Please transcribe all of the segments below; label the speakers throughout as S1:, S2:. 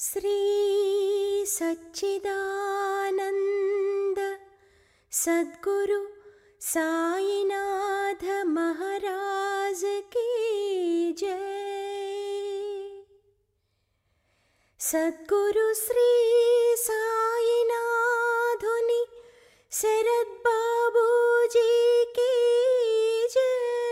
S1: श्री सच्चिदानन्द सद्गुरु साईनाथ महाराज की जय सद्गुरु श्री साईनाथुनि शरद बाबूजी की जय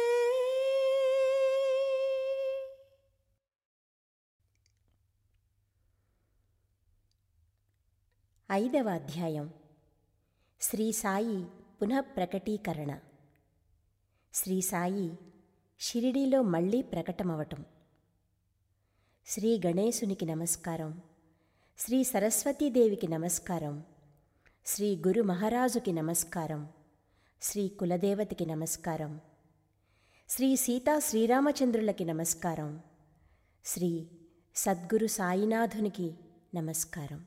S1: ఐదవ అధ్యాయం శ్రీ సాయి పునఃప్రకటీకరణ శ్రీ సాయి షిరిడీలో మళ్ళీ ప్రకటమవటం శ్రీ గణేశునికి నమస్కారం శ్రీ సరస్వతీదేవికి నమస్కారం శ్రీ గురు మహారాజుకి నమస్కారం శ్రీ కులదేవతకి నమస్కారం శ్రీ సీతా శ్రీరామచంద్రులకి నమస్కారం శ్రీ సద్గురు సాయినాథునికి నమస్కారం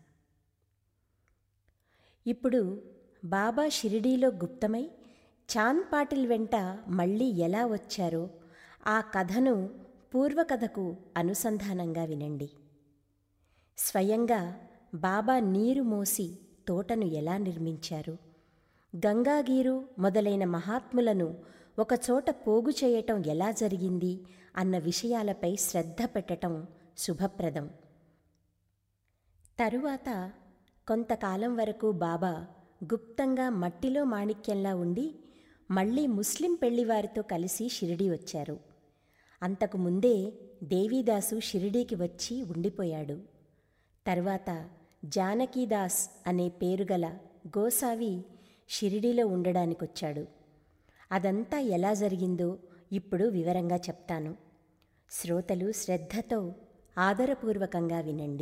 S1: ఇప్పుడు బాబా షిరిడీలో గుప్తమై చాంద్ పాటిల్ వెంట మళ్ళీ ఎలా వచ్చారో ఆ కథను పూర్వకథకు అనుసంధానంగా వినండి స్వయంగా బాబా నీరు మోసి తోటను ఎలా నిర్మించారు గంగాగీరు మొదలైన మహాత్ములను ఒకచోట పోగు చేయటం ఎలా జరిగింది అన్న విషయాలపై శ్రద్ధ పెట్టటం శుభప్రదం తరువాత కొంతకాలం వరకు బాబా గుప్తంగా మట్టిలో మాణిక్యంలా ఉండి మళ్ళీ ముస్లిం పెళ్లివారితో కలిసి షిరిడి వచ్చారు అంతకు ముందే దేవీదాసు షిరిడీకి వచ్చి ఉండిపోయాడు తర్వాత జానకీదాస్ అనే పేరుగల గోసావి షిరిడీలో ఉండడానికొచ్చాడు అదంతా ఎలా జరిగిందో ఇప్పుడు వివరంగా చెప్తాను శ్రోతలు శ్రద్ధతో ఆదరపూర్వకంగా వినండి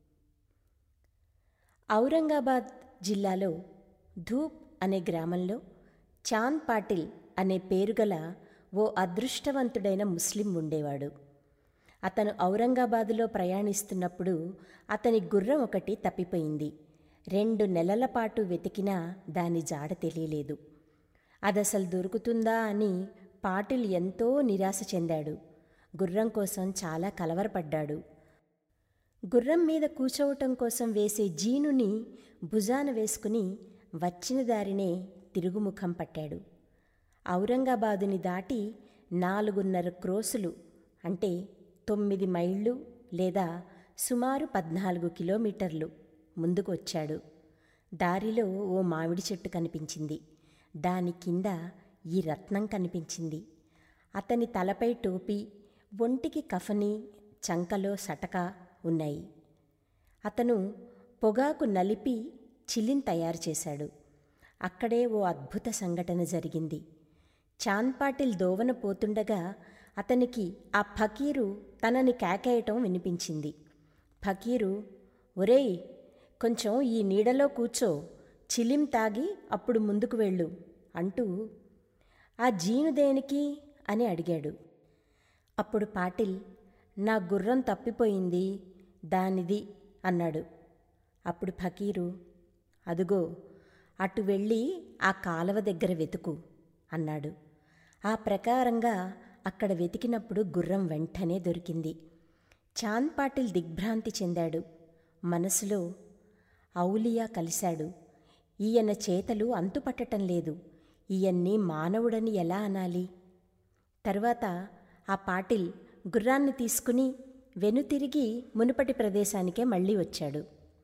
S1: ఔరంగాబాద్ జిల్లాలో ధూప్ అనే గ్రామంలో చాంద్ పాటిల్ అనే పేరుగల ఓ అదృష్టవంతుడైన ముస్లిం ఉండేవాడు అతను ఔరంగాబాదులో ప్రయాణిస్తున్నప్పుడు అతని గుర్రం ఒకటి తప్పిపోయింది రెండు నెలల పాటు వెతికినా దాని జాడ తెలియలేదు అదసలు దొరుకుతుందా అని పాటిల్ ఎంతో నిరాశ చెందాడు గుర్రం కోసం చాలా కలవరపడ్డాడు గుర్రం మీద కూర్చోవటం కోసం వేసే జీనుని భుజాన వేసుకుని వచ్చిన దారినే తిరుగుముఖం పట్టాడు ఔరంగాబాదుని దాటి నాలుగున్నర క్రోసులు అంటే తొమ్మిది మైళ్ళు లేదా సుమారు పద్నాలుగు కిలోమీటర్లు ముందుకు వచ్చాడు దారిలో ఓ మామిడి చెట్టు కనిపించింది దాని కింద ఈ రత్నం కనిపించింది అతని తలపై టోపీ ఒంటికి కఫని చంకలో సటక ఉన్నాయి అతను పొగాకు నలిపి చిల్లిన్ తయారు చేశాడు అక్కడే ఓ అద్భుత సంఘటన జరిగింది చాంద్పాటిల్ దోవన పోతుండగా అతనికి ఆ ఫకీరు తనని కేకేయటం వినిపించింది ఫకీరు ఒరేయ్ కొంచెం ఈ నీడలో కూర్చో చిలిం తాగి అప్పుడు ముందుకు వెళ్ళు అంటూ ఆ జీను దేనికి అని అడిగాడు అప్పుడు పాటిల్ నా గుర్రం తప్పిపోయింది దానిది అన్నాడు అప్పుడు ఫకీరు అదుగో అటు వెళ్ళి ఆ కాలవ దగ్గర వెతుకు అన్నాడు ఆ ప్రకారంగా అక్కడ వెతికినప్పుడు గుర్రం వెంటనే దొరికింది చాంద్ పాటిల్ దిగ్భ్రాంతి చెందాడు మనసులో ఔలియా కలిశాడు ఈయన చేతలు అంతుపట్టటం లేదు ఈయన్ని మానవుడని ఎలా అనాలి తర్వాత ఆ పాటిల్ గుర్రాన్ని తీసుకుని వెనుతిరిగి మునుపటి ప్రదేశానికే మళ్ళీ వచ్చాడు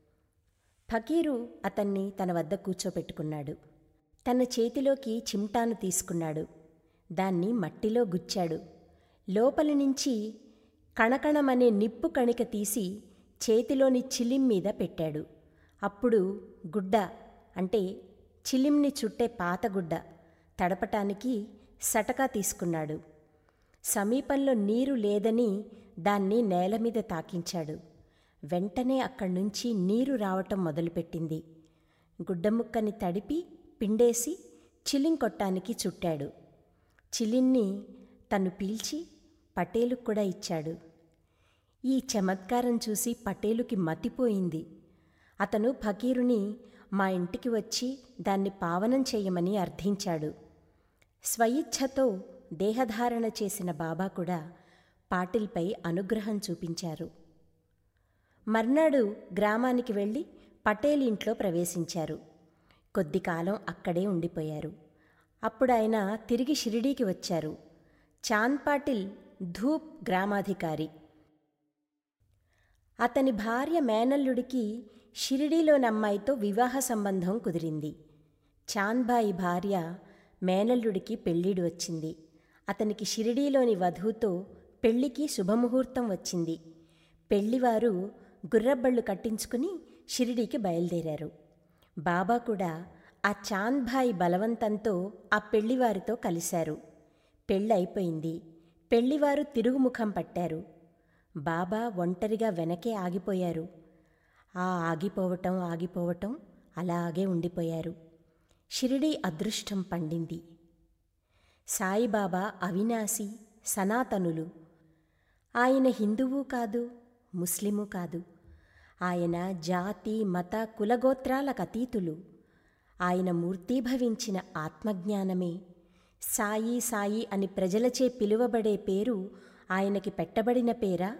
S1: ఫకీరు అతన్ని తన వద్ద కూర్చోపెట్టుకున్నాడు తన చేతిలోకి చిమ్టాను తీసుకున్నాడు దాన్ని మట్టిలో గుచ్చాడు లోపలి నుంచి కణకణమనే నిప్పు కణిక తీసి చేతిలోని చిలిం మీద పెట్టాడు అప్పుడు గుడ్డ అంటే చిలింని చుట్టే పాత గుడ్డ తడపటానికి సటకా తీసుకున్నాడు సమీపంలో నీరు లేదని దాన్ని నేల మీద తాకించాడు వెంటనే అక్కడి నుంచి నీరు రావటం మొదలుపెట్టింది గుడ్డముక్కని తడిపి పిండేసి చిలిం కొట్టానికి చుట్టాడు చిలిన్ని తను పీల్చి పటేలుకు కూడా ఇచ్చాడు ఈ చమత్కారం చూసి పటేలుకి మతిపోయింది అతను ఫకీరుని మా ఇంటికి వచ్చి దాన్ని పావనం చేయమని అర్థించాడు స్వయిచ్ఛతో దేహధారణ చేసిన బాబా కూడా పాటిల్పై అనుగ్రహం చూపించారు మర్నాడు గ్రామానికి వెళ్ళి పటేల్ ఇంట్లో ప్రవేశించారు కొద్ది కాలం అక్కడే ఉండిపోయారు అప్పుడు ఆయన తిరిగి షిరిడీకి వచ్చారు చాంద్ పాటిల్ ధూప్ గ్రామాధికారి అతని భార్య మేనల్లుడికి షిరిడీలోని అమ్మాయితో వివాహ సంబంధం కుదిరింది చాంద్బాయి భార్య మేనల్లుడికి పెళ్ళిడు వచ్చింది అతనికి షిరిడీలోని వధువుతో పెళ్లికి శుభముహూర్తం వచ్చింది పెళ్లివారు గుర్రబళ్ళు కట్టించుకుని షిరిడీకి బయలుదేరారు బాబా కూడా ఆ చాంద్భాయి బలవంతంతో ఆ పెళ్లివారితో కలిశారు పెళ్ళి అయిపోయింది పెళ్లివారు తిరుగుముఖం పట్టారు బాబా ఒంటరిగా వెనకే ఆగిపోయారు ఆ ఆగిపోవటం ఆగిపోవటం అలాగే ఉండిపోయారు షిరిడీ అదృష్టం పండింది సాయిబాబా అవినాశి సనాతనులు ఆయన హిందువు కాదు ముస్లిము కాదు ఆయన జాతి మత కులగోత్రాలకు అతీతులు ఆయన మూర్తీభవించిన ఆత్మజ్ఞానమే సాయి సాయి అని ప్రజలచే పిలువబడే పేరు ఆయనకి పెట్టబడిన పేరా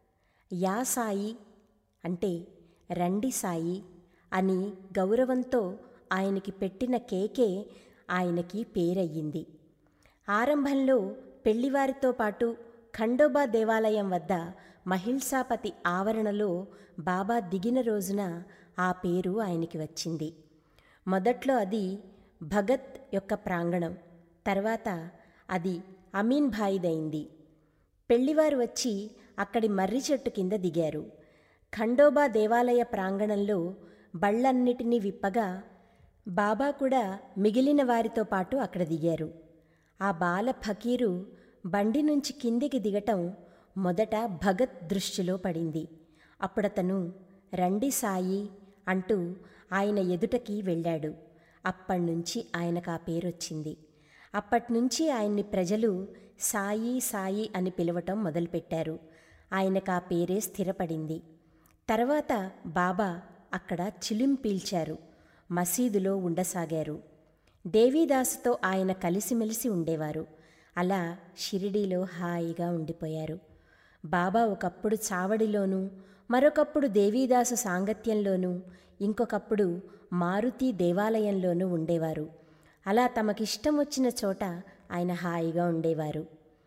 S1: యా సాయి అంటే రండి సాయి అని గౌరవంతో ఆయనకి పెట్టిన కేకే ఆయనకి పేరయ్యింది ఆరంభంలో పెళ్లివారితో పాటు ఖండోబా దేవాలయం వద్ద మహిల్సాపతి ఆవరణలో బాబా దిగిన రోజున ఆ పేరు ఆయనకి వచ్చింది మొదట్లో అది భగత్ యొక్క ప్రాంగణం తర్వాత అది అమీన్ భాయిదైంది పెళ్లివారు వచ్చి అక్కడి మర్రి చెట్టు కింద దిగారు ఖండోబా దేవాలయ ప్రాంగణంలో బళ్ళన్నిటినీ విప్పగా బాబా కూడా మిగిలిన వారితో పాటు అక్కడ దిగారు ఆ బాల ఫకీరు బండి నుంచి కిందికి దిగటం మొదట భగత్ దృష్టిలో పడింది అప్పుడతను రండి సాయి అంటూ ఆయన ఎదుటకి వెళ్ళాడు అప్పటినుంచి ఆయనకు ఆ పేరొచ్చింది అప్పటినుంచి ఆయన్ని ప్రజలు సాయి సాయి అని పిలవటం మొదలుపెట్టారు ఆయనకు ఆ పేరే స్థిరపడింది తర్వాత బాబా అక్కడ చిలిం పీల్చారు మసీదులో ఉండసాగారు దేవీదాసుతో ఆయన కలిసిమెలిసి ఉండేవారు అలా షిరిడీలో హాయిగా ఉండిపోయారు బాబా ఒకప్పుడు చావడిలోనూ మరొకప్పుడు దేవీదాసు సాంగత్యంలోనూ ఇంకొకప్పుడు మారుతి దేవాలయంలోనూ ఉండేవారు అలా తమకిష్టం వచ్చిన చోట ఆయన హాయిగా ఉండేవారు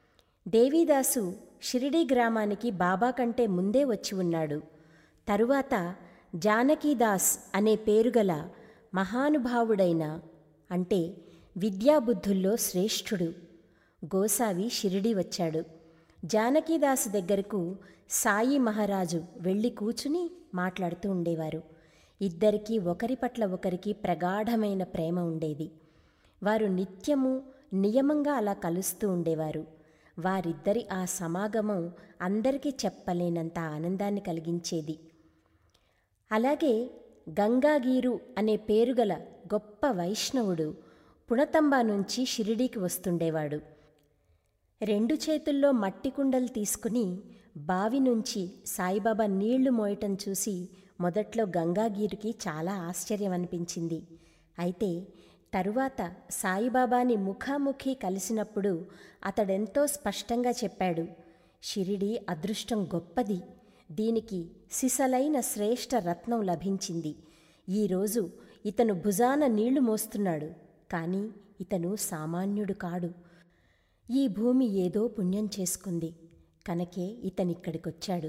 S1: దేవీదాసు షిరిడీ గ్రామానికి బాబా కంటే ముందే వచ్చి ఉన్నాడు తరువాత జానకీదాస్ అనే పేరుగల మహానుభావుడైన అంటే విద్యాబుద్ధుల్లో శ్రేష్ఠుడు గోసావి షిరిడి వచ్చాడు జానకీదాసు దగ్గరకు సాయి మహారాజు వెళ్ళి కూచుని మాట్లాడుతూ ఉండేవారు ఇద్దరికీ ఒకరి పట్ల ఒకరికి ప్రగాఢమైన ప్రేమ ఉండేది వారు నిత్యము నియమంగా అలా కలుస్తూ ఉండేవారు వారిద్దరి ఆ సమాగమం అందరికీ చెప్పలేనంత ఆనందాన్ని కలిగించేది అలాగే గంగాగీరు అనే పేరుగల గొప్ప వైష్ణవుడు పుణతంబా నుంచి షిరిడీకి వస్తుండేవాడు రెండు చేతుల్లో మట్టి కుండలు తీసుకుని బావి నుంచి సాయిబాబా నీళ్లు మోయటం చూసి మొదట్లో గంగాగీరుకి చాలా ఆశ్చర్యం అనిపించింది అయితే తరువాత సాయిబాబాని ముఖాముఖి కలిసినప్పుడు అతడెంతో స్పష్టంగా చెప్పాడు షిరిడి అదృష్టం గొప్పది దీనికి సిసలైన శ్రేష్ఠ రత్నం లభించింది ఈరోజు ఇతను భుజాన నీళ్లు మోస్తున్నాడు కానీ ఇతను సామాన్యుడు కాడు ఈ భూమి ఏదో పుణ్యం చేసుకుంది కనుకే ఇతనిక్కడికొచ్చాడు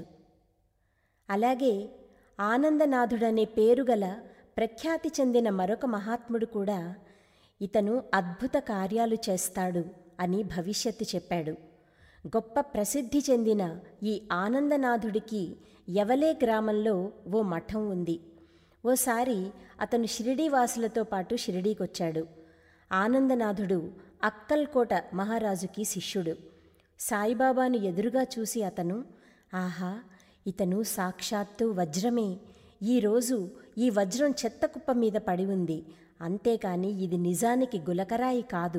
S1: అలాగే ఆనందనాథుడనే పేరుగల ప్రఖ్యాతి చెందిన మరొక మహాత్ముడు కూడా ఇతను అద్భుత కార్యాలు చేస్తాడు అని భవిష్యత్తు చెప్పాడు గొప్ప ప్రసిద్ధి చెందిన ఈ ఆనందనాథుడికి యవలే గ్రామంలో ఓ మఠం ఉంది ఓసారి అతను షిరిడీవాసులతో పాటు షిరిడీకొచ్చాడు ఆనందనాథుడు అక్కల్కోట మహారాజుకి శిష్యుడు సాయిబాబాను ఎదురుగా చూసి అతను ఆహా ఇతను సాక్షాత్తు వజ్రమే ఈరోజు ఈ వజ్రం చెత్త కుప్ప మీద పడి ఉంది అంతేకాని ఇది నిజానికి గులకరాయి కాదు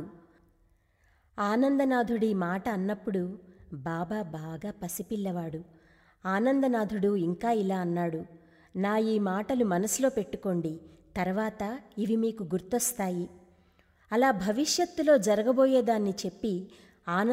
S1: ఆనందనాథుడి మాట అన్నప్పుడు బాబా బాగా పసిపిల్లవాడు ఆనందనాథుడు ఇంకా ఇలా అన్నాడు నా ఈ మాటలు మనసులో పెట్టుకోండి తర్వాత ఇవి మీకు గుర్తొస్తాయి అలా భవిష్యత్తులో జరగబోయేదాన్ని చెప్పి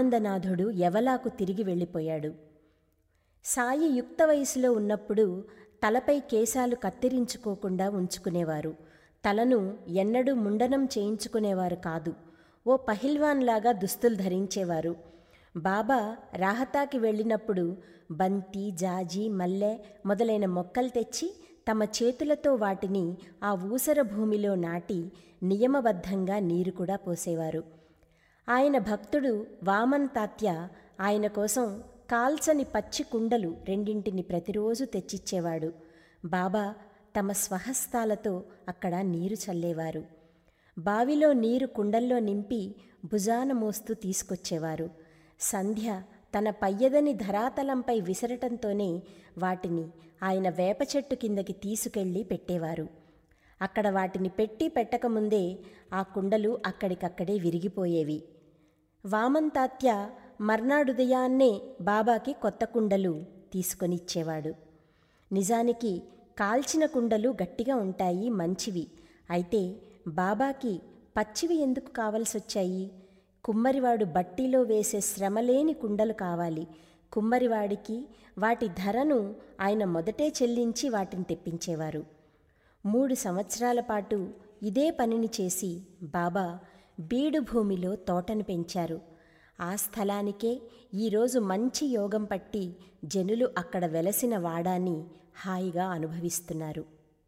S1: ఆనందనాథుడు యవలాకు తిరిగి వెళ్ళిపోయాడు సాయి యుక్త వయసులో ఉన్నప్పుడు తలపై కేశాలు కత్తిరించుకోకుండా ఉంచుకునేవారు తలను ఎన్నడూ ముండనం చేయించుకునేవారు కాదు ఓ పహిల్వాన్లాగా దుస్తులు ధరించేవారు బాబా రాహతాకి వెళ్ళినప్పుడు బంతి జాజి మల్లె మొదలైన మొక్కలు తెచ్చి తమ చేతులతో వాటిని ఆ ఊసర భూమిలో నాటి నియమబద్ధంగా నీరు కూడా పోసేవారు ఆయన భక్తుడు వామన్ తాత్య ఆయన కోసం కాల్చని పచ్చి కుండలు రెండింటిని ప్రతిరోజు తెచ్చిచ్చేవాడు బాబా తమ స్వహస్తాలతో అక్కడ నీరు చల్లేవారు బావిలో నీరు కుండల్లో నింపి భుజాన మోస్తూ తీసుకొచ్చేవారు సంధ్య తన పయ్యదని ధరాతలంపై విసరటంతోనే వాటిని ఆయన వేప చెట్టు కిందకి తీసుకెళ్ళి పెట్టేవారు అక్కడ వాటిని పెట్టి పెట్టకముందే ఆ కుండలు అక్కడికక్కడే విరిగిపోయేవి వామంతాత్య మర్నాడుదయాన్నే బాబాకి కొత్త కుండలు తీసుకొనిచ్చేవాడు నిజానికి కాల్చిన కుండలు గట్టిగా ఉంటాయి మంచివి అయితే బాబాకి పచ్చివి ఎందుకు కావలసొచ్చాయి కుమ్మరివాడు బట్టీలో వేసే శ్రమలేని కుండలు కావాలి కుమ్మరివాడికి వాటి ధరను ఆయన మొదటే చెల్లించి వాటిని తెప్పించేవారు మూడు సంవత్సరాల పాటు ఇదే పనిని చేసి బాబా బీడు భూమిలో తోటను పెంచారు ఆ స్థలానికే ఈరోజు మంచి యోగం పట్టి జనులు అక్కడ వెలసిన వాడాన్ని హాయిగా అనుభవిస్తున్నారు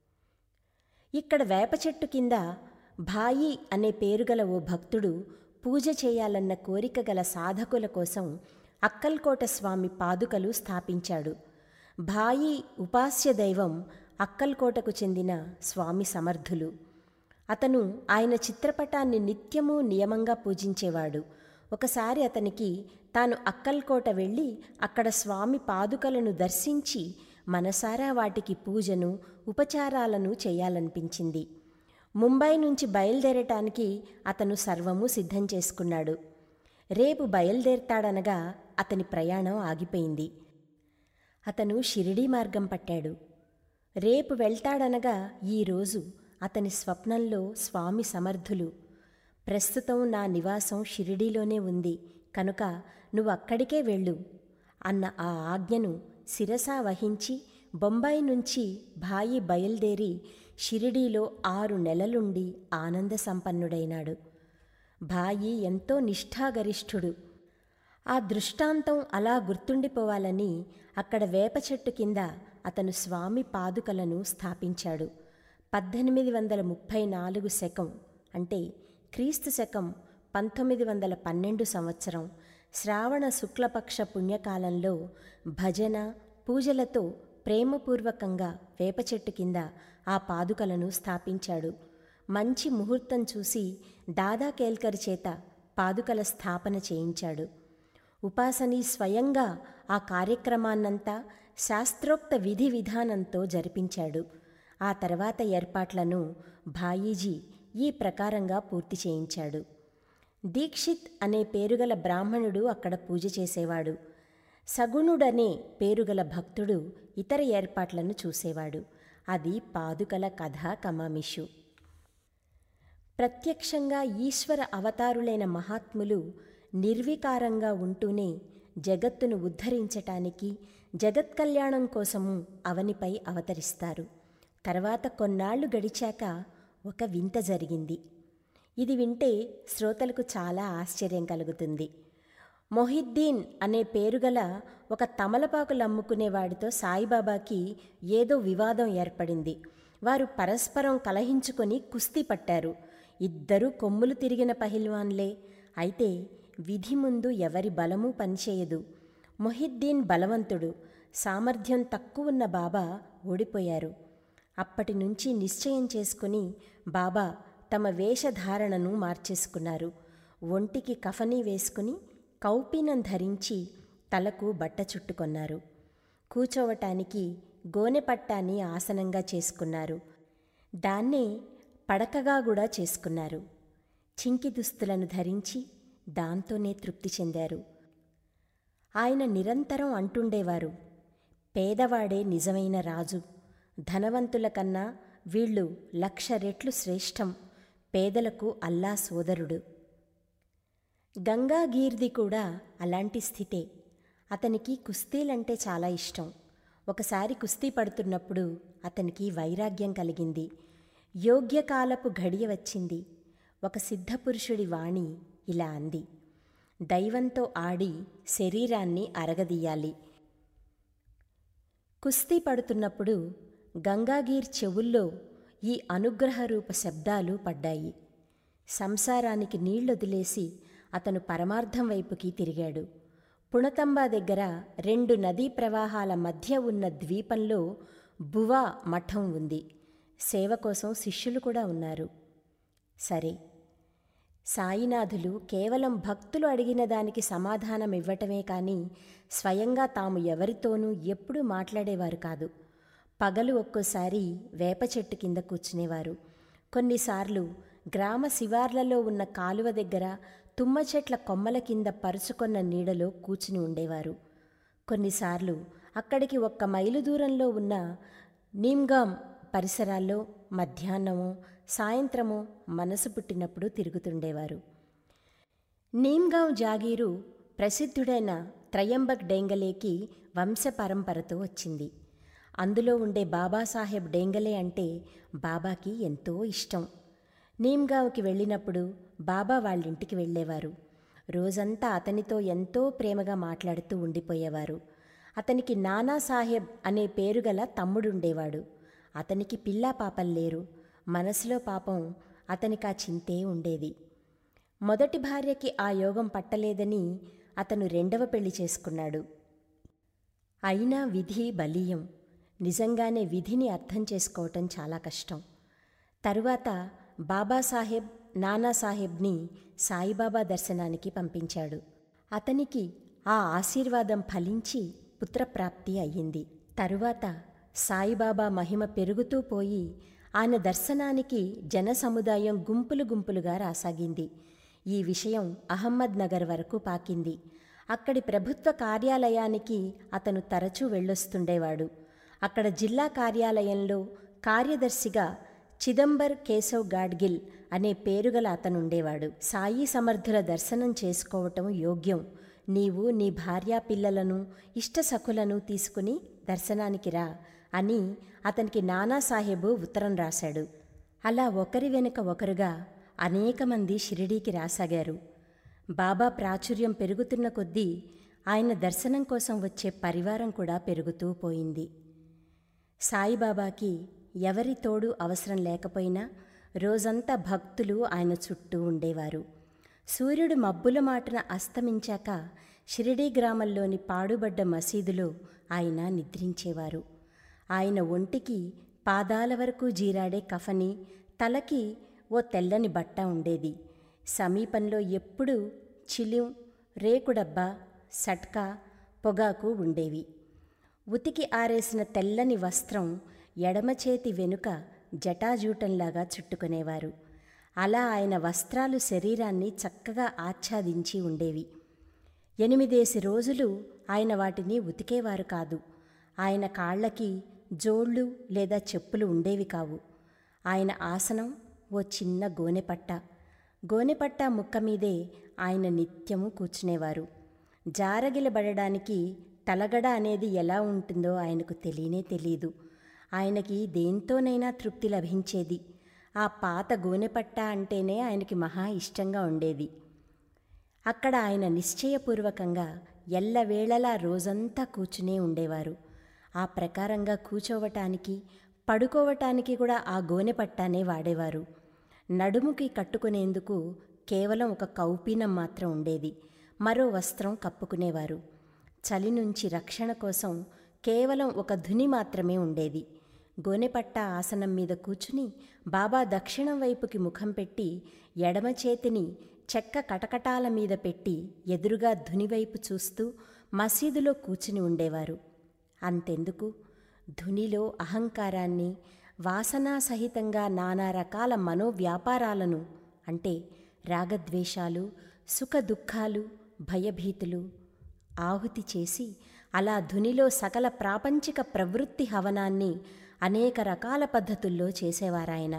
S1: ఇక్కడ వేప చెట్టు కింద భాయి అనే పేరుగల ఓ భక్తుడు పూజ చేయాలన్న కోరిక గల సాధకుల కోసం అక్కల్కోట స్వామి పాదుకలు స్థాపించాడు భాయి ఉపాస్య దైవం అక్కల్కోటకు చెందిన స్వామి సమర్థులు అతను ఆయన చిత్రపటాన్ని నిత్యము నియమంగా పూజించేవాడు ఒకసారి అతనికి తాను అక్కల్కోట వెళ్ళి అక్కడ స్వామి పాదుకలను దర్శించి మనసారా వాటికి పూజను ఉపచారాలను చేయాలనిపించింది ముంబై నుంచి బయలుదేరటానికి అతను సర్వము సిద్ధం చేసుకున్నాడు రేపు బయలుదేరతాడనగా అతని ప్రయాణం ఆగిపోయింది అతను షిరిడీ మార్గం పట్టాడు రేపు వెళ్తాడనగా ఈరోజు అతని స్వప్నంలో స్వామి సమర్థులు ప్రస్తుతం నా నివాసం షిరిడీలోనే ఉంది కనుక నువ్వు అక్కడికే వెళ్ళు అన్న ఆ ఆజ్ఞను శిరసా వహించి బొంబాయి నుంచి భాయి బయలుదేరి షిరిడీలో ఆరు నెలలుండి ఆనంద సంపన్నుడైనాడు భాయి ఎంతో నిష్ఠాగరిష్ఠుడు ఆ దృష్టాంతం అలా గుర్తుండిపోవాలని అక్కడ వేప చెట్టు కింద అతను స్వామి పాదుకలను స్థాపించాడు పద్దెనిమిది వందల ముప్పై నాలుగు శకం అంటే క్రీస్తు శకం పంతొమ్మిది వందల పన్నెండు సంవత్సరం శ్రావణ శుక్లపక్ష పుణ్యకాలంలో భజన పూజలతో ప్రేమపూర్వకంగా వేప చెట్టు కింద ఆ పాదుకలను స్థాపించాడు మంచి ముహూర్తం చూసి దాదా కేల్కర్ చేత పాదుకల స్థాపన చేయించాడు ఉపాసని స్వయంగా ఆ కార్యక్రమాన్నంతా శాస్త్రోక్త విధి విధానంతో జరిపించాడు ఆ తర్వాత ఏర్పాట్లను భాయీజీ ఈ ప్రకారంగా పూర్తి చేయించాడు దీక్షిత్ అనే పేరుగల బ్రాహ్మణుడు అక్కడ పూజ చేసేవాడు సగుణుడనే పేరుగల భక్తుడు ఇతర ఏర్పాట్లను చూసేవాడు అది పాదుకల కథ కమామిషు ప్రత్యక్షంగా ఈశ్వర అవతారులైన మహాత్ములు నిర్వికారంగా ఉంటూనే జగత్తును ఉద్ధరించటానికి జగత్ కళ్యాణం కోసము అవనిపై అవతరిస్తారు తర్వాత కొన్నాళ్లు గడిచాక ఒక వింత జరిగింది ఇది వింటే శ్రోతలకు చాలా ఆశ్చర్యం కలుగుతుంది మొహిద్దీన్ అనే పేరుగల ఒక తమలపాకులు అమ్ముకునేవాడితో సాయిబాబాకి ఏదో వివాదం ఏర్పడింది వారు పరస్పరం కలహించుకొని కుస్తీ పట్టారు ఇద్దరూ కొమ్ములు తిరిగిన పహిల్వాన్లే అయితే విధి ముందు ఎవరి బలమూ పనిచేయదు మొహిద్దీన్ బలవంతుడు సామర్థ్యం తక్కువున్న బాబా ఓడిపోయారు అప్పటి నుంచి నిశ్చయం చేసుకుని బాబా తమ వేషధారణను మార్చేసుకున్నారు ఒంటికి కఫనీ వేసుకుని కౌపీనం ధరించి తలకు బట్ట చుట్టుకొన్నారు కూచోవటానికి గోనె పట్టాన్ని ఆసనంగా చేసుకున్నారు దాన్నే పడకగా కూడా చేసుకున్నారు చింకి దుస్తులను ధరించి దాంతోనే తృప్తి చెందారు ఆయన నిరంతరం అంటుండేవారు పేదవాడే నిజమైన రాజు ధనవంతుల కన్నా వీళ్ళు లక్ష రెట్లు శ్రేష్టం పేదలకు అల్లా సోదరుడు గంగాగీర్ది కూడా అలాంటి స్థితే అతనికి కుస్తీలంటే చాలా ఇష్టం ఒకసారి కుస్తీ పడుతున్నప్పుడు అతనికి వైరాగ్యం కలిగింది యోగ్యకాలపు గడియ వచ్చింది ఒక సిద్ధపురుషుడి వాణి ఇలా అంది దైవంతో ఆడి శరీరాన్ని అరగదీయాలి కుస్తీ పడుతున్నప్పుడు గంగాగీర్ చెవుల్లో ఈ అనుగ్రహరూప శబ్దాలు పడ్డాయి సంసారానికి నీళ్లొదిలేసి అతను పరమార్థం వైపుకి తిరిగాడు పుణతంబా దగ్గర రెండు నదీ ప్రవాహాల మధ్య ఉన్న ద్వీపంలో బువా మఠం ఉంది సేవ కోసం శిష్యులు కూడా ఉన్నారు సరే సాయినాథులు కేవలం భక్తులు అడిగిన దానికి సమాధానం ఇవ్వటమే కానీ స్వయంగా తాము ఎవరితోనూ ఎప్పుడూ మాట్లాడేవారు కాదు పగలు ఒక్కోసారి వేప చెట్టు కింద కూర్చునేవారు కొన్నిసార్లు గ్రామ శివార్లలో ఉన్న కాలువ దగ్గర తుమ్మ చెట్ల కొమ్మల కింద పరుచుకొన్న నీడలో కూర్చుని ఉండేవారు కొన్నిసార్లు అక్కడికి ఒక్క మైలు దూరంలో ఉన్న నీమ్గాం పరిసరాల్లో మధ్యాహ్నమో సాయంత్రమో మనసు పుట్టినప్పుడు తిరుగుతుండేవారు నీమ్గాం జాగీరు ప్రసిద్ధుడైన త్రయంబక్ డేంగలేకి వంశపరంపరతో వచ్చింది అందులో ఉండే బాబాసాహెబ్ డేంగలే అంటే బాబాకి ఎంతో ఇష్టం నీమ్గాంకి వెళ్ళినప్పుడు బాబా వాళ్ళింటికి వెళ్ళేవారు రోజంతా అతనితో ఎంతో ప్రేమగా మాట్లాడుతూ ఉండిపోయేవారు అతనికి నానా సాహెబ్ అనే పేరు గల తమ్ముడుండేవాడు అతనికి పిల్లా పాపం లేరు మనసులో పాపం అతనికి ఆ చింతే ఉండేది మొదటి భార్యకి ఆ యోగం పట్టలేదని అతను రెండవ పెళ్లి చేసుకున్నాడు అయినా విధి బలీయం నిజంగానే విధిని అర్థం చేసుకోవటం చాలా కష్టం తరువాత బాబాసాహెబ్ నానాసాహెబ్ని సాయిబాబా దర్శనానికి పంపించాడు అతనికి ఆ ఆశీర్వాదం ఫలించి పుత్రప్రాప్తి అయ్యింది తరువాత సాయిబాబా మహిమ పెరుగుతూ పోయి ఆయన దర్శనానికి జన సముదాయం గుంపులు గుంపులుగా రాసాగింది ఈ విషయం అహమ్మద్ నగర్ వరకు పాకింది అక్కడి ప్రభుత్వ కార్యాలయానికి అతను తరచూ వెళ్ళొస్తుండేవాడు అక్కడ జిల్లా కార్యాలయంలో కార్యదర్శిగా చిదంబర్ కేశవ్ గాడ్గిల్ అనే పేరుగల అతనుండేవాడు సాయి సమర్థుల దర్శనం చేసుకోవటం యోగ్యం నీవు నీ భార్యా పిల్లలను ఇష్టసఖులను తీసుకుని దర్శనానికి రా అని అతనికి నానాసాహెబు ఉత్తరం రాశాడు అలా ఒకరి వెనుక ఒకరుగా అనేక మంది షిరిడీకి రాసాగారు బాబా ప్రాచుర్యం పెరుగుతున్న కొద్దీ ఆయన దర్శనం కోసం వచ్చే పరివారం కూడా పెరుగుతూ పోయింది సాయిబాబాకి ఎవరి తోడు అవసరం లేకపోయినా రోజంతా భక్తులు ఆయన చుట్టూ ఉండేవారు సూర్యుడు మబ్బుల మాటన అస్తమించాక షిరిడీ గ్రామంలోని పాడుబడ్డ మసీదులో ఆయన నిద్రించేవారు ఆయన ఒంటికి పాదాల వరకు జీరాడే కఫని తలకి ఓ తెల్లని బట్ట ఉండేది సమీపంలో ఎప్పుడూ చిలిం రేకుడబ్బా సట్కా పొగాకు ఉండేవి ఉతికి ఆరేసిన తెల్లని వస్త్రం ఎడమ చేతి వెనుక జటాజూటంలాగా చుట్టుకునేవారు అలా ఆయన వస్త్రాలు శరీరాన్ని చక్కగా ఆచ్ఛాదించి ఉండేవి ఎనిమిదేసి రోజులు ఆయన వాటిని ఉతికేవారు కాదు ఆయన కాళ్ళకి జోళ్ళు లేదా చెప్పులు ఉండేవి కావు ఆయన ఆసనం ఓ చిన్న గోనెపట్ట గోనెపట్ట ముక్క మీదే ఆయన నిత్యము కూర్చునేవారు జారగిలబడడానికి తలగడ అనేది ఎలా ఉంటుందో ఆయనకు తెలియనే తెలియదు ఆయనకి దేంతోనైనా తృప్తి లభించేది ఆ పాత గోనెపట్ట అంటేనే ఆయనకి మహా ఇష్టంగా ఉండేది అక్కడ ఆయన నిశ్చయపూర్వకంగా ఎల్లవేళలా రోజంతా కూర్చునే ఉండేవారు ఆ ప్రకారంగా కూచోవటానికి పడుకోవటానికి కూడా ఆ గోనెపట్టానే వాడేవారు నడుముకి కట్టుకునేందుకు కేవలం ఒక కౌపీనం మాత్రం ఉండేది మరో వస్త్రం కప్పుకునేవారు చలి నుంచి రక్షణ కోసం కేవలం ఒక ధుని మాత్రమే ఉండేది గోనెపట్ట ఆసనం మీద కూర్చుని బాబా దక్షిణం వైపుకి ముఖం పెట్టి ఎడమ చేతిని చెక్క కటకటాల మీద పెట్టి ఎదురుగా ధునివైపు చూస్తూ మసీదులో కూర్చుని ఉండేవారు అంతెందుకు ధునిలో అహంకారాన్ని వాసనాసహితంగా నానా రకాల మనోవ్యాపారాలను అంటే రాగద్వేషాలు సుఖదుఖాలు భయభీతులు ఆహుతి చేసి అలా ధునిలో సకల ప్రాపంచిక ప్రవృత్తి హవనాన్ని అనేక రకాల పద్ధతుల్లో చేసేవారాయన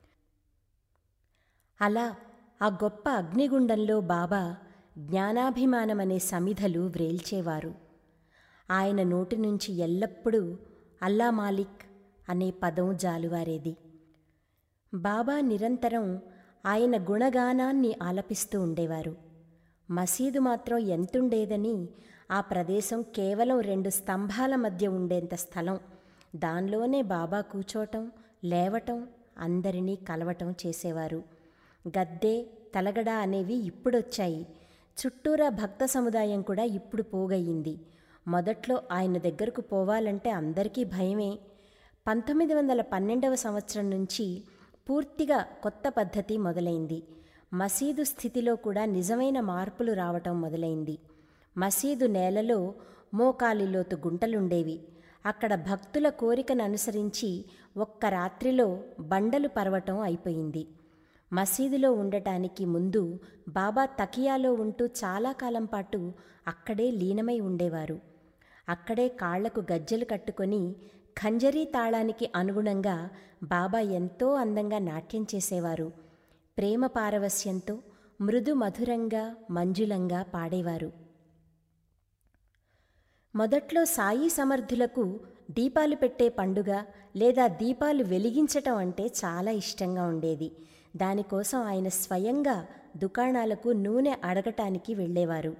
S1: అలా ఆ గొప్ప అగ్నిగుండంలో బాబా జ్ఞానాభిమానమనే సమిధలు వ్రేల్చేవారు ఆయన నోటి నుంచి ఎల్లప్పుడూ అల్లా మాలిక్ అనే పదం జాలువారేది బాబా నిరంతరం ఆయన గుణగానాన్ని ఆలపిస్తూ ఉండేవారు మసీదు మాత్రం ఎంతుండేదని ఆ ప్రదేశం కేవలం రెండు స్తంభాల మధ్య ఉండేంత స్థలం దానిలోనే బాబా కూచోటం లేవటం అందరినీ కలవటం చేసేవారు గద్దె తలగడ అనేవి ఇప్పుడొచ్చాయి చుట్టూరా భక్త సముదాయం కూడా ఇప్పుడు పోగయ్యింది మొదట్లో ఆయన దగ్గరకు పోవాలంటే అందరికీ భయమే పంతొమ్మిది వందల పన్నెండవ సంవత్సరం నుంచి పూర్తిగా కొత్త పద్ధతి మొదలైంది మసీదు స్థితిలో కూడా నిజమైన మార్పులు రావటం మొదలైంది మసీదు నేలలో మోకాలిలోతు గుంటలుండేవి అక్కడ భక్తుల కోరికను అనుసరించి ఒక్క రాత్రిలో బండలు పరవటం అయిపోయింది మసీదులో ఉండటానికి ముందు బాబా తకియాలో ఉంటూ చాలా కాలం పాటు అక్కడే లీనమై ఉండేవారు అక్కడే కాళ్లకు గజ్జెలు కట్టుకొని ఖంజరీ తాళానికి అనుగుణంగా బాబా ఎంతో అందంగా నాట్యం చేసేవారు ప్రేమ పారవస్యంతో మృదు మధురంగా మంజులంగా పాడేవారు మొదట్లో సాయి సమర్థులకు దీపాలు పెట్టే పండుగ లేదా దీపాలు వెలిగించటం అంటే చాలా ఇష్టంగా ఉండేది దానికోసం ఆయన స్వయంగా దుకాణాలకు నూనె అడగటానికి వెళ్ళేవారు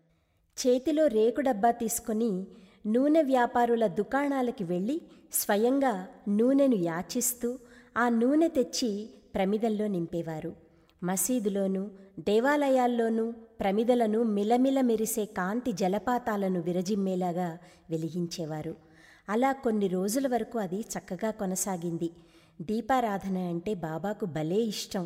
S1: చేతిలో రేకు డబ్బా తీసుకొని నూనె వ్యాపారుల దుకాణాలకి వెళ్ళి స్వయంగా నూనెను యాచిస్తూ ఆ నూనె తెచ్చి ప్రమిదల్లో నింపేవారు మసీదులోనూ దేవాలయాల్లోనూ ప్రమిదలను మిలమిల మెరిసే కాంతి జలపాతాలను విరజిమ్మేలాగా వెలిగించేవారు అలా కొన్ని రోజుల వరకు అది చక్కగా కొనసాగింది దీపారాధన అంటే బాబాకు భలే ఇష్టం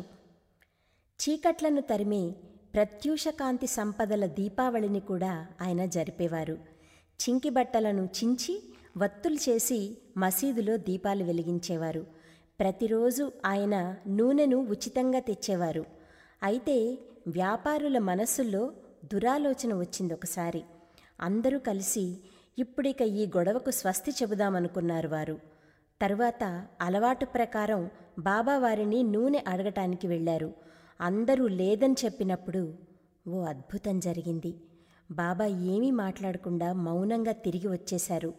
S1: చీకట్లను తరిమే ప్రత్యూషకాంతి సంపదల దీపావళిని కూడా ఆయన జరిపేవారు చింకి బట్టలను చించి వత్తులు చేసి మసీదులో దీపాలు వెలిగించేవారు ప్రతిరోజు ఆయన నూనెను ఉచితంగా తెచ్చేవారు అయితే వ్యాపారుల మనస్సుల్లో దురాలోచన వచ్చింది ఒకసారి అందరూ కలిసి ఇప్పుడిక ఈ గొడవకు స్వస్తి చెబుదామనుకున్నారు వారు తరువాత అలవాటు ప్రకారం బాబా వారిని నూనె అడగటానికి వెళ్ళారు అందరూ లేదని చెప్పినప్పుడు ఓ అద్భుతం జరిగింది బాబా ఏమీ మాట్లాడకుండా మౌనంగా తిరిగి వచ్చేశారు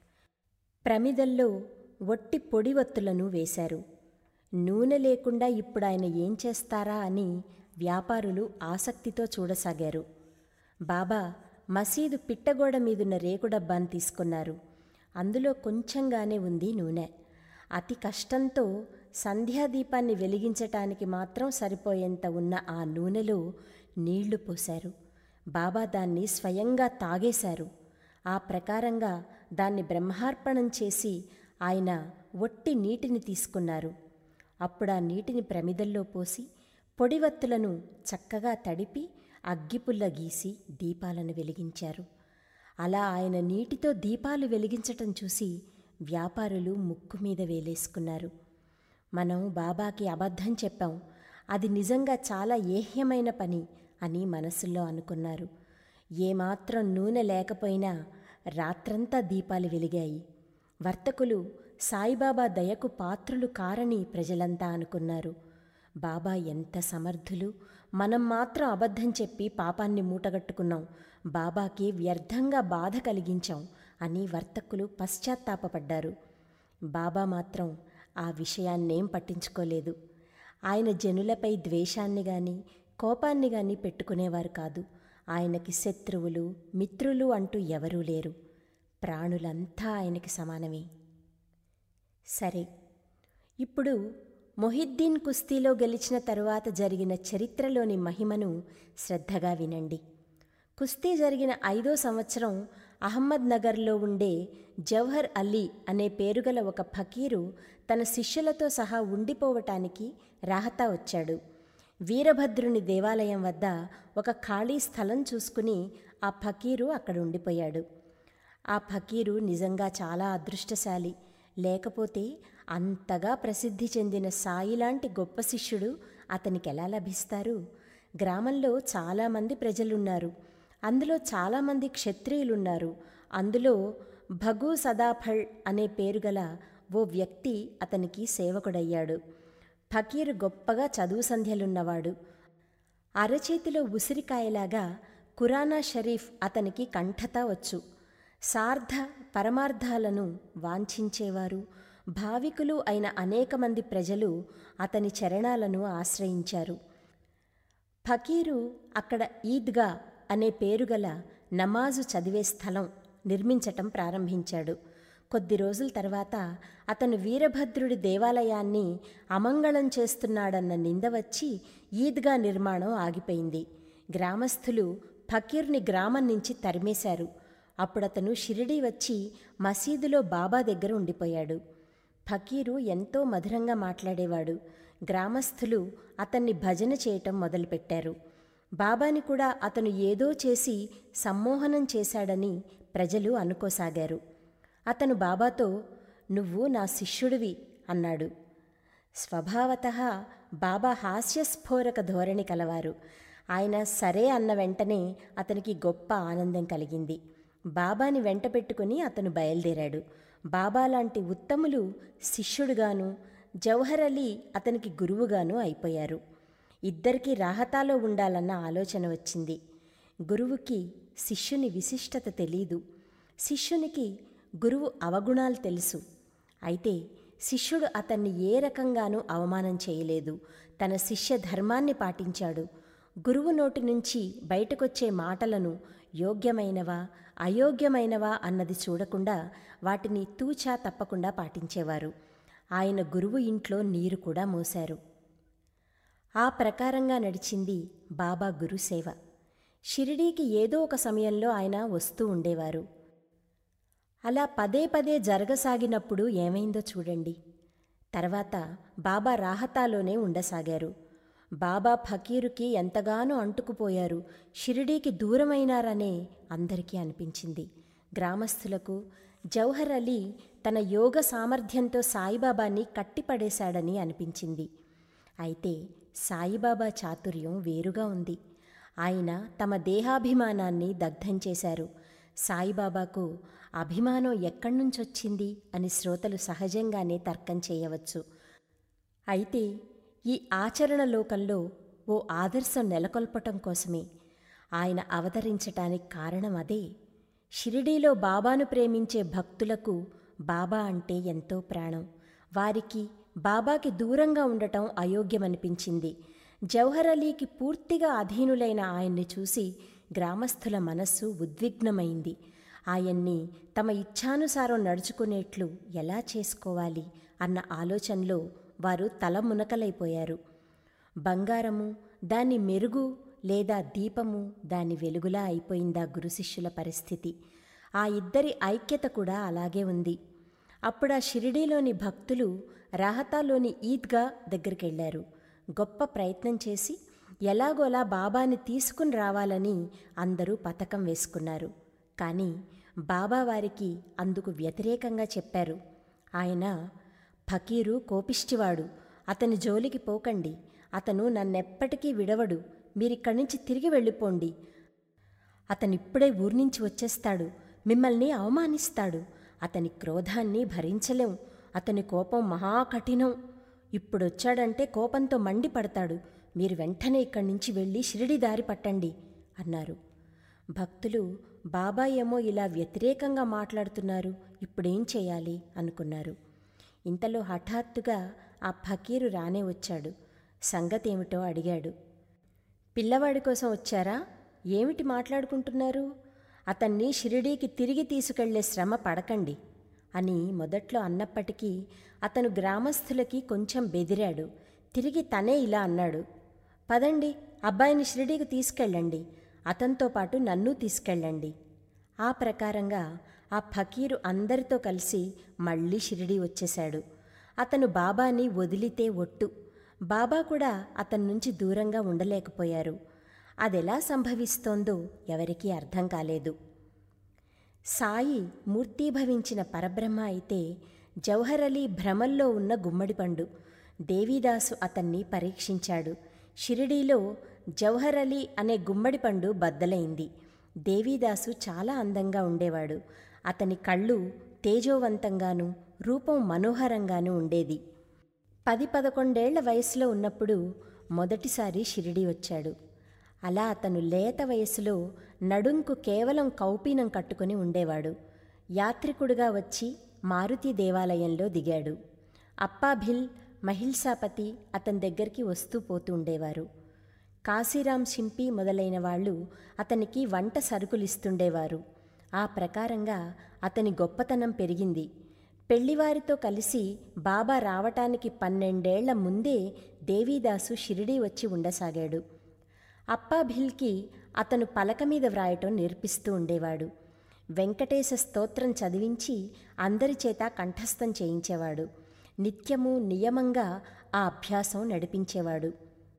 S1: ప్రమిదల్లో ఒట్టి పొడి ఒత్తులను వేశారు నూనె లేకుండా ఇప్పుడు ఆయన ఏం చేస్తారా అని వ్యాపారులు ఆసక్తితో చూడసాగారు బాబా మసీదు పిట్టగోడ మీదున్న రేకు డబ్బాను తీసుకున్నారు అందులో కొంచెంగానే ఉంది నూనె అతి కష్టంతో సంధ్యాదీపాన్ని వెలిగించటానికి మాత్రం సరిపోయేంత ఉన్న ఆ నూనెలో నీళ్లు పోశారు బాబా దాన్ని స్వయంగా తాగేశారు ఆ ప్రకారంగా దాన్ని బ్రహ్మార్పణం చేసి ఆయన ఒట్టి నీటిని తీసుకున్నారు అప్పుడు ఆ నీటిని ప్రమిదల్లో పోసి పొడివత్తులను చక్కగా తడిపి అగ్గిపుల్ల గీసి దీపాలను వెలిగించారు అలా ఆయన నీటితో దీపాలు వెలిగించటం చూసి వ్యాపారులు ముక్కు మీద వేలేసుకున్నారు మనం బాబాకి అబద్ధం చెప్పాం అది నిజంగా చాలా ఏహ్యమైన పని అని మనసులో అనుకున్నారు ఏమాత్రం నూనె లేకపోయినా రాత్రంతా దీపాలు వెలిగాయి వర్తకులు సాయిబాబా దయకు పాత్రులు కారని ప్రజలంతా అనుకున్నారు బాబా ఎంత సమర్థులు మనం మాత్రం అబద్ధం చెప్పి పాపాన్ని మూటగట్టుకున్నాం బాబాకి వ్యర్థంగా బాధ కలిగించాం అని వర్తకులు పశ్చాత్తాపపడ్డారు బాబా మాత్రం ఆ విషయాన్నేం పట్టించుకోలేదు ఆయన జనులపై ద్వేషాన్ని గాని కోపాన్ని గాని పెట్టుకునేవారు కాదు ఆయనకి శత్రువులు మిత్రులు అంటూ ఎవరూ లేరు ప్రాణులంతా ఆయనకి సమానమే సరే ఇప్పుడు మొహిద్దీన్ కుస్తీలో గెలిచిన తరువాత జరిగిన చరిత్రలోని మహిమను శ్రద్ధగా వినండి కుస్తీ జరిగిన ఐదో సంవత్సరం అహ్మద్ నగర్లో ఉండే జవహర్ అలీ అనే పేరుగల ఒక ఫకీరు తన శిష్యులతో సహా ఉండిపోవటానికి రాహతా వచ్చాడు వీరభద్రుని దేవాలయం వద్ద ఒక ఖాళీ స్థలం చూసుకుని ఆ ఫకీరు అక్కడ ఉండిపోయాడు ఆ ఫకీరు నిజంగా చాలా అదృష్టశాలి లేకపోతే అంతగా ప్రసిద్ధి చెందిన సాయి లాంటి గొప్ప శిష్యుడు అతనికి ఎలా లభిస్తారు గ్రామంలో చాలామంది ప్రజలున్నారు అందులో చాలామంది క్షత్రియులున్నారు అందులో భగు సదాఫళ్ అనే పేరుగల ఓ వ్యక్తి అతనికి సేవకుడయ్యాడు ఫకీర్ గొప్పగా చదువు సంధ్యలున్నవాడు అరచేతిలో ఉసిరికాయలాగా కురానా షరీఫ్ అతనికి కంఠతా వచ్చు సార్థ పరమార్థాలను వాంఛించేవారు భావికులు అయిన అనేక మంది ప్రజలు అతని చరణాలను ఆశ్రయించారు ఫకీరు అక్కడ ఈద్గా అనే పేరుగల నమాజు చదివే స్థలం నిర్మించటం ప్రారంభించాడు కొద్ది రోజుల తర్వాత అతను వీరభద్రుడి దేవాలయాన్ని అమంగళం చేస్తున్నాడన్న నింద వచ్చి ఈద్గా నిర్మాణం ఆగిపోయింది గ్రామస్థులు ఫకీర్ని గ్రామం నుంచి తరిమేశారు అప్పుడతను షిరిడీ వచ్చి మసీదులో బాబా దగ్గర ఉండిపోయాడు ఫకీరు ఎంతో మధురంగా మాట్లాడేవాడు గ్రామస్థులు అతన్ని భజన చేయటం మొదలుపెట్టారు బాబాని కూడా అతను ఏదో చేసి సమ్మోహనం చేశాడని ప్రజలు అనుకోసాగారు అతను బాబాతో నువ్వు నా శిష్యుడివి అన్నాడు స్వభావత బాబా హాస్యస్ఫోరక ధోరణి కలవారు ఆయన సరే అన్న వెంటనే అతనికి గొప్ప ఆనందం కలిగింది బాబాని వెంట పెట్టుకుని అతను బయలుదేరాడు బాబా లాంటి ఉత్తములు శిష్యుడుగాను జవహర్ అలీ అతనికి గురువుగాను అయిపోయారు ఇద్దరికీ రాహతాలో ఉండాలన్న ఆలోచన వచ్చింది గురువుకి శిష్యుని విశిష్టత తెలీదు శిష్యునికి గురువు అవగుణాలు తెలుసు అయితే శిష్యుడు అతన్ని ఏ రకంగానూ అవమానం చేయలేదు తన శిష్య ధర్మాన్ని పాటించాడు గురువు నోటి నుంచి బయటకొచ్చే మాటలను యోగ్యమైనవా అయోగ్యమైనవా అన్నది చూడకుండా వాటిని తూచా తప్పకుండా పాటించేవారు ఆయన గురువు ఇంట్లో నీరు కూడా మోశారు ఆ ప్రకారంగా నడిచింది బాబా గురుసేవ షిరిడీకి ఏదో ఒక సమయంలో ఆయన వస్తూ ఉండేవారు అలా పదే పదే జరగసాగినప్పుడు ఏమైందో చూడండి తర్వాత బాబా రాహతాలోనే ఉండసాగారు బాబా ఫకీరుకి ఎంతగానో అంటుకుపోయారు షిరిడీకి దూరమైనారనే అందరికీ అనిపించింది గ్రామస్తులకు జౌహర్ అలీ తన యోగ సామర్థ్యంతో సాయిబాబాని కట్టిపడేశాడని అనిపించింది అయితే సాయిబాబా చాతుర్యం వేరుగా ఉంది ఆయన తమ దేహాభిమానాన్ని దగ్ధం చేశారు సాయిబాబాకు అభిమానం ఎక్కడి నుంచొచ్చింది అని శ్రోతలు సహజంగానే తర్కం చేయవచ్చు అయితే ఈ ఆచరణ లోకంలో ఓ ఆదర్శం నెలకొల్పటం కోసమే ఆయన అవతరించటానికి కారణం అదే షిరిడీలో బాబాను ప్రేమించే భక్తులకు బాబా అంటే ఎంతో ప్రాణం వారికి బాబాకి దూరంగా ఉండటం అయోగ్యమనిపించింది జవహర్ అలీకి పూర్తిగా అధీనులైన ఆయన్ని చూసి గ్రామస్థుల మనస్సు ఉద్విగ్నమైంది ఆయన్ని తమ ఇచ్ఛానుసారం నడుచుకునేట్లు ఎలా చేసుకోవాలి అన్న ఆలోచనలో వారు తల మునకలైపోయారు బంగారము దాని మెరుగు లేదా దీపము దాని వెలుగులా అయిపోయిందా గురు శిష్యుల పరిస్థితి ఆ ఇద్దరి ఐక్యత కూడా అలాగే ఉంది అప్పుడు ఆ షిరిడీలోని భక్తులు రాహతాలోని ఈద్గా దగ్గరికి వెళ్ళారు గొప్ప ప్రయత్నం చేసి ఎలాగోలా బాబాని తీసుకుని రావాలని అందరూ పథకం వేసుకున్నారు కానీ బాబా వారికి అందుకు వ్యతిరేకంగా చెప్పారు ఆయన ఫకీరు కోపిష్టివాడు అతని జోలికి పోకండి అతను నన్నెప్పటికీ విడవడు మీరిక్కడి నుంచి తిరిగి వెళ్ళిపోండి అతనిప్పుడే ఊరి నుంచి వచ్చేస్తాడు మిమ్మల్ని అవమానిస్తాడు అతని క్రోధాన్ని భరించలేం అతని కోపం మహాకఠినం ఇప్పుడొచ్చాడంటే కోపంతో మండిపడతాడు మీరు వెంటనే ఇక్కడి నుంచి వెళ్ళి షిరిడి దారి పట్టండి అన్నారు భక్తులు బాబా ఏమో ఇలా వ్యతిరేకంగా మాట్లాడుతున్నారు ఇప్పుడేం చేయాలి అనుకున్నారు ఇంతలో హఠాత్తుగా ఆ ఫకీరు రానే వచ్చాడు సంగతేమిటో అడిగాడు పిల్లవాడి కోసం వచ్చారా ఏమిటి మాట్లాడుకుంటున్నారు అతన్ని షిరిడీకి తిరిగి తీసుకెళ్లే శ్రమ పడకండి అని మొదట్లో అన్నప్పటికీ అతను గ్రామస్తులకి కొంచెం బెదిరాడు తిరిగి తనే ఇలా అన్నాడు పదండి అబ్బాయిని షిరిడీకి తీసుకెళ్ళండి అతనితో పాటు నన్ను తీసుకెళ్ళండి ఆ ప్రకారంగా ఆ ఫకీరు అందరితో కలిసి మళ్ళీ షిరిడీ వచ్చేశాడు అతను బాబాని వదిలితే ఒట్టు బాబా కూడా అతని నుంచి దూరంగా ఉండలేకపోయారు అదెలా సంభవిస్తోందో ఎవరికీ అర్థం కాలేదు సాయి మూర్తీభవించిన పరబ్రహ్మ అయితే జవహర్ అలీ భ్రమల్లో ఉన్న గుమ్మడిపండు దేవీదాసు అతన్ని పరీక్షించాడు షిరిడీలో జవహర్ అలీ అనే గుమ్మడిపండు బద్దలైంది దేవీదాసు చాలా అందంగా ఉండేవాడు అతని కళ్ళు తేజోవంతంగాను రూపం మనోహరంగాను ఉండేది పది పదకొండేళ్ల వయసులో ఉన్నప్పుడు మొదటిసారి షిరిడి వచ్చాడు అలా అతను లేత వయసులో నడుంకు కేవలం కౌపీనం కట్టుకుని ఉండేవాడు యాత్రికుడుగా వచ్చి మారుతి దేవాలయంలో దిగాడు అప్పాభిల్ మహిల్సాపతి అతని దగ్గరికి వస్తూ పోతూ ఉండేవారు కాశీరాం షింపి మొదలైన వాళ్ళు అతనికి వంట సరుకులిస్తుండేవారు ఆ ప్రకారంగా అతని గొప్పతనం పెరిగింది పెళ్లివారితో కలిసి బాబా రావటానికి పన్నెండేళ్ల ముందే దేవీదాసు షిరిడీ వచ్చి ఉండసాగాడు అప్పాభిల్కి అతను పలక మీద వ్రాయటం నేర్పిస్తూ ఉండేవాడు వెంకటేశ స్తోత్రం చదివించి అందరి చేత కంఠస్థం చేయించేవాడు నిత్యము నియమంగా ఆ అభ్యాసం నడిపించేవాడు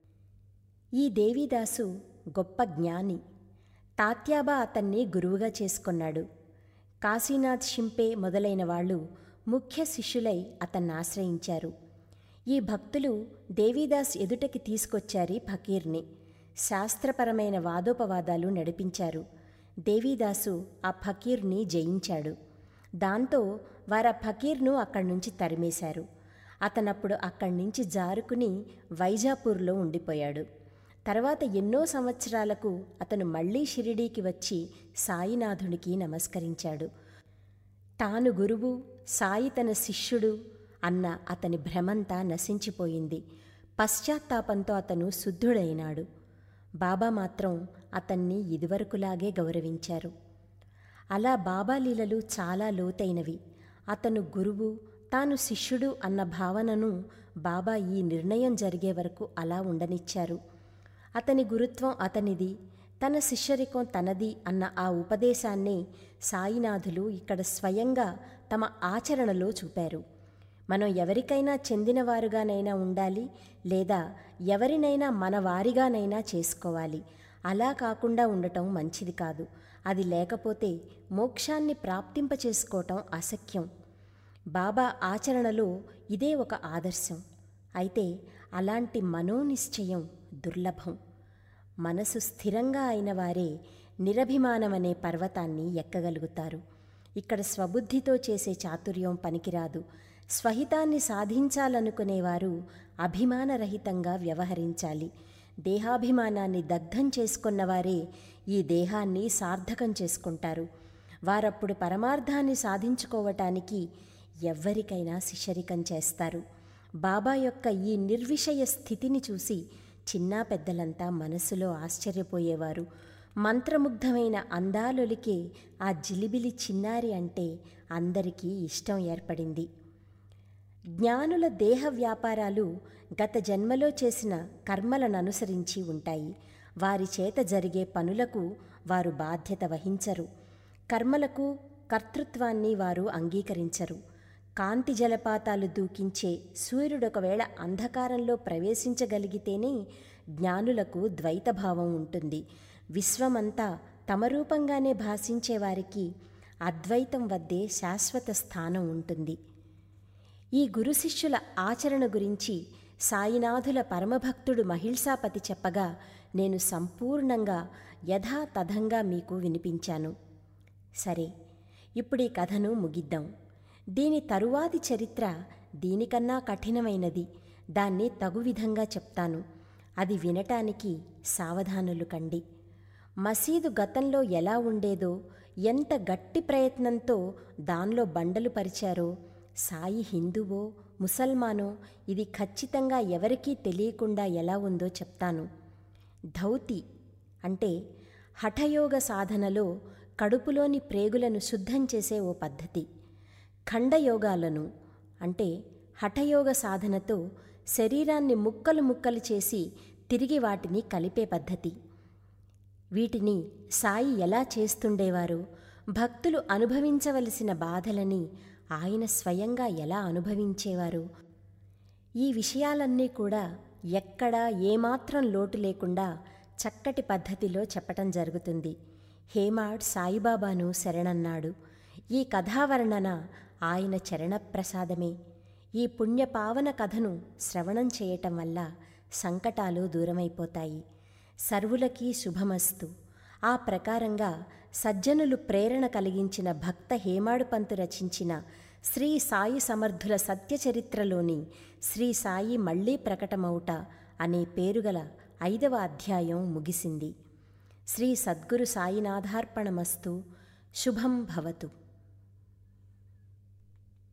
S1: ఈ దేవీదాసు గొప్ప జ్ఞాని తాత్యాబా అతన్ని గురువుగా చేసుకున్నాడు కాశీనాథ్ షింపే మొదలైన వాళ్ళు ముఖ్య శిష్యులై అతన్ని ఆశ్రయించారు ఈ భక్తులు దేవీదాస్ ఎదుటకి తీసుకొచ్చారు ఫకీర్ని శాస్త్రపరమైన వాదోపవాదాలు నడిపించారు దేవీదాసు ఆ ఫకీర్ని జయించాడు దాంతో వారు ఆ ఫకీర్ను అక్కడి నుంచి తరిమేశారు అతనప్పుడు అక్కడి నుంచి జారుకుని వైజాపూర్లో ఉండిపోయాడు తర్వాత ఎన్నో సంవత్సరాలకు అతను మళ్ళీ షిరిడీకి వచ్చి సాయినాథునికి నమస్కరించాడు తాను గురువు సాయి తన శిష్యుడు అన్న అతని భ్రమంతా నశించిపోయింది పశ్చాత్తాపంతో అతను శుద్ధుడైనాడు బాబా మాత్రం అతన్ని ఇదివరకులాగే గౌరవించారు అలా బాబా లీలలు చాలా లోతైనవి అతను గురువు తాను శిష్యుడు అన్న భావనను బాబా ఈ నిర్ణయం జరిగే వరకు అలా ఉండనిచ్చారు అతని గురుత్వం అతనిది తన శిష్యరికం తనది అన్న ఆ ఉపదేశాన్ని సాయినాథులు ఇక్కడ స్వయంగా తమ ఆచరణలో చూపారు మనం ఎవరికైనా చెందినవారుగానైనా ఉండాలి లేదా ఎవరినైనా మన వారిగానైనా చేసుకోవాలి అలా కాకుండా ఉండటం మంచిది కాదు అది లేకపోతే మోక్షాన్ని ప్రాప్తింప చేసుకోవటం అసఖ్యం బాబా ఆచరణలో ఇదే ఒక ఆదర్శం అయితే అలాంటి మనోనిశ్చయం దుర్లభం మనసు స్థిరంగా అయిన వారే నిరభిమానమనే పర్వతాన్ని ఎక్కగలుగుతారు ఇక్కడ స్వబుద్ధితో చేసే చాతుర్యం పనికిరాదు స్వహితాన్ని సాధించాలనుకునేవారు అభిమానరహితంగా వ్యవహరించాలి దేహాభిమానాన్ని దగ్ధం చేసుకున్నవారే ఈ దేహాన్ని సార్థకం చేసుకుంటారు వారప్పుడు పరమార్థాన్ని సాధించుకోవటానికి ఎవ్వరికైనా శిష్యరికం చేస్తారు బాబా యొక్క ఈ నిర్విషయ స్థితిని చూసి చిన్నా పెద్దలంతా మనసులో ఆశ్చర్యపోయేవారు మంత్రముగ్ధమైన అందాలొలికే ఆ జిలిబిలి చిన్నారి అంటే అందరికీ ఇష్టం ఏర్పడింది జ్ఞానుల దేహ వ్యాపారాలు గత జన్మలో చేసిన కర్మలను అనుసరించి ఉంటాయి వారి చేత జరిగే పనులకు వారు బాధ్యత వహించరు కర్మలకు కర్తృత్వాన్ని వారు అంగీకరించరు కాంతి జలపాతాలు దూకించే సూర్యుడొకవేళ అంధకారంలో ప్రవేశించగలిగితేనే జ్ఞానులకు ద్వైతభావం ఉంటుంది విశ్వమంతా తమ రూపంగానే భాషించే వారికి అద్వైతం వద్దే శాశ్వత స్థానం ఉంటుంది ఈ గురు శిష్యుల ఆచరణ గురించి సాయినాథుల పరమభక్తుడు మహిళసాపతి చెప్పగా నేను సంపూర్ణంగా యథాతథంగా మీకు వినిపించాను సరే ఇప్పుడు ఈ కథను ముగిద్దాం దీని తరువాతి చరిత్ర దీనికన్నా కఠినమైనది దాన్ని తగు విధంగా చెప్తాను అది వినటానికి సావధానులు కండి మసీదు గతంలో ఎలా ఉండేదో ఎంత గట్టి ప్రయత్నంతో దానిలో బండలు పరిచారో సాయి హిందువో ముసల్మానో ఇది ఖచ్చితంగా ఎవరికీ తెలియకుండా ఎలా ఉందో చెప్తాను ధౌతి అంటే హఠయోగ సాధనలో కడుపులోని ప్రేగులను శుద్ధం చేసే ఓ పద్ధతి ఖండయోగాలను అంటే హఠయోగ సాధనతో శరీరాన్ని ముక్కలు ముక్కలు చేసి తిరిగి వాటిని కలిపే పద్ధతి వీటిని సాయి ఎలా చేస్తుండేవారో భక్తులు అనుభవించవలసిన బాధలని ఆయన స్వయంగా ఎలా అనుభవించేవారు ఈ విషయాలన్నీ కూడా ఎక్కడా ఏమాత్రం లోటు లేకుండా చక్కటి పద్ధతిలో చెప్పటం జరుగుతుంది హేమాడ్ సాయిబాబాను శరణన్నాడు ఈ కథావర్ణన ఆయన చరణప్రసాదమే ఈ పుణ్యపావన కథను శ్రవణం చేయటం వల్ల సంకటాలు దూరమైపోతాయి సర్వులకి శుభమస్తు ఆ ప్రకారంగా సజ్జనులు ప్రేరణ కలిగించిన భక్త హేమాడు పంతు రచించిన శ్రీ సాయి సమర్థుల సత్యచరిత్రలోని శ్రీ సాయి మళ్ళీ ప్రకటమౌట అనే పేరుగల ఐదవ అధ్యాయం ముగిసింది శ్రీ సద్గురు సాయినాథార్పణమస్తు శుభం భవతు